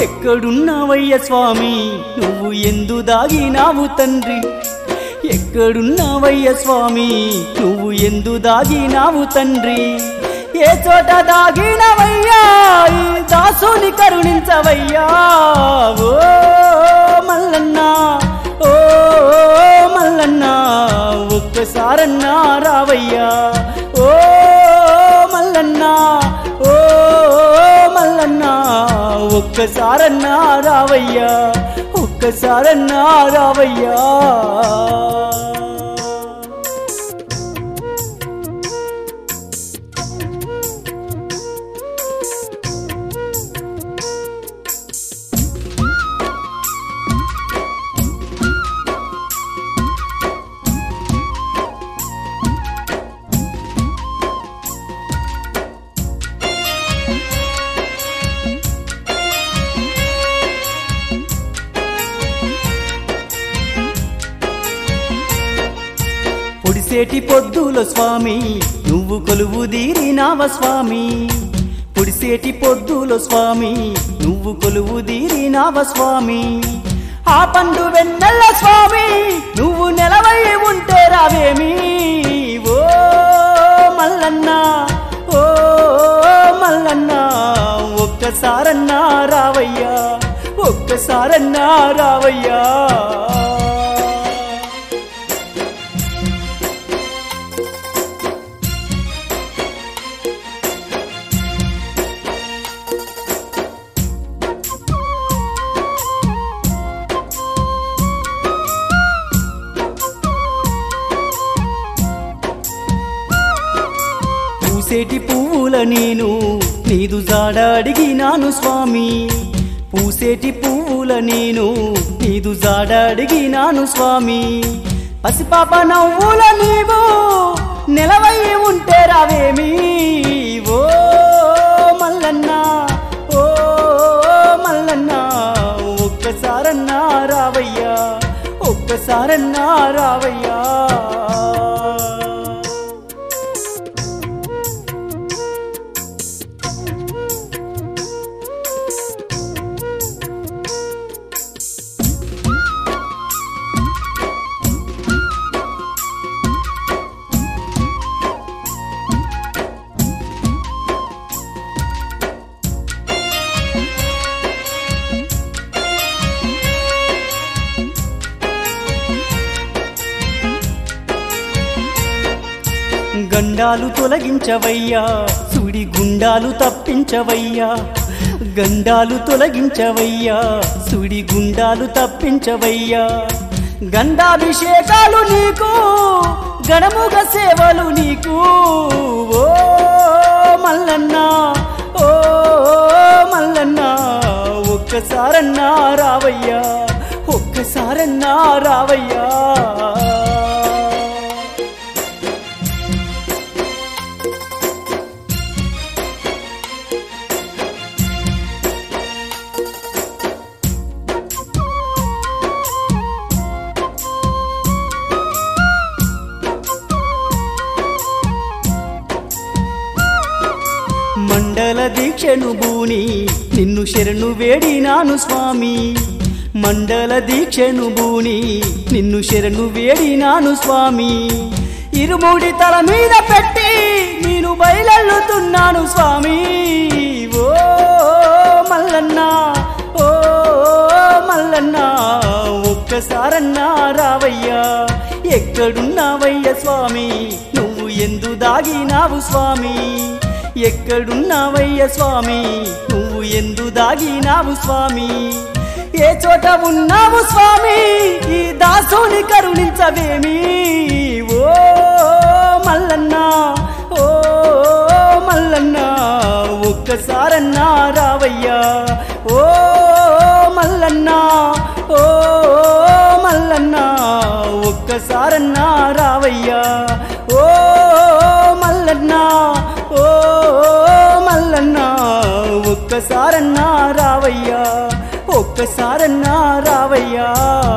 ఎక్కడున్నావయ్య స్వామి నువ్వు ఎందు దాగినావు తండ్రి ఎక్కడున్నావయ్య స్వామి నువ్వు ఎందు దాగినావు తండ్రి ఏ చోట దాగినవయ్యా ఈ దాసుని కరుణించవయ్యా ఓ మల్లన్న ఓ మల్లన్న ఒక్కసారన్నా రావయ్యా ఓ మల్లన్న ఓ మల్లన్న ఒక్కసారన్నా రావయ్యా ఒక్కసారన్నా రావయ్యా పొడిసేటి పొద్దుల స్వామి నువ్వు కొలువు దీరినావ స్వామి పొడిసేటి పొద్దుల స్వామి నువ్వు కొలువు దీరినావ స్వామి ఆ పండు వెన్నెల స్వామి నువ్వు నెలవై ఉంటే రావేమి ఓ మల్లన్న ఓ మల్లన్న ఒక్కసారన్నా రావయ్యా ఒక్కసారన్నా రావయ్యా పూసేటి పువ్వుల నేను నీదు జాడ అడిగినాను స్వామి పూసేటి పువ్వుల నేను నీదు జాడ అడిగినాను స్వామి పసిపాప నవ్వుల నీవు నిలవై ఉంటే రావేమి ఓ మల్లన్న ఓ మల్లన్న ఒక్కసారన్నా రావయ్యా ఒక్కసారన్నా రావయ్యా గండాలు తొలగించవయ్యా సుడి గుండాలు తప్పించవయ్యా గండాలు తొలగించవయ్యా సుడి గుండాలు తప్పించవయ్యా గండాభిషేకాలు నీకు గణముగ సేవలు నీకు ఓ మల్లన్న ఓ మల్లన్న ఒక్కసారన్నా రావయ్యా ఒక్కసారన్నా రావయ్యా మండల దీక్షను బూని నిన్ను శరణు వేడినాను స్వామి మండల దీక్షను బూని నిన్ను శరణు వేడినాను స్వామి ఇరుముడి తల మీద పెట్టి నేను బయలెల్లుతున్నాను స్వామి ఓ మల్లన్న ఓ మల్లన్న ఒక్కసారన్నా రావయ్యా ఎక్కడున్నావయ్య స్వామి నువ్వు ఎందు దాగినావు స్వామి ఎక్కడున్నావయ్య స్వామి నువ్వు ఎందు దాగినావు స్వామి ఏ చోట ఉన్నావు స్వామి ఈ దాసుని కరుణించవేమి ఓ మల్లన్న ఓ మల్లన్న ఒక్కసారన్నా రావయ్యా ఓ మల్లన్న ఓ మల్లన్న ఒక్కసారన్నా రావయ్యా ఓ మల్లన్న ఓ మల్లన్న ఒక్కసారన్నా రావయ్యా ఒక్కసారన్నా రావయ్యా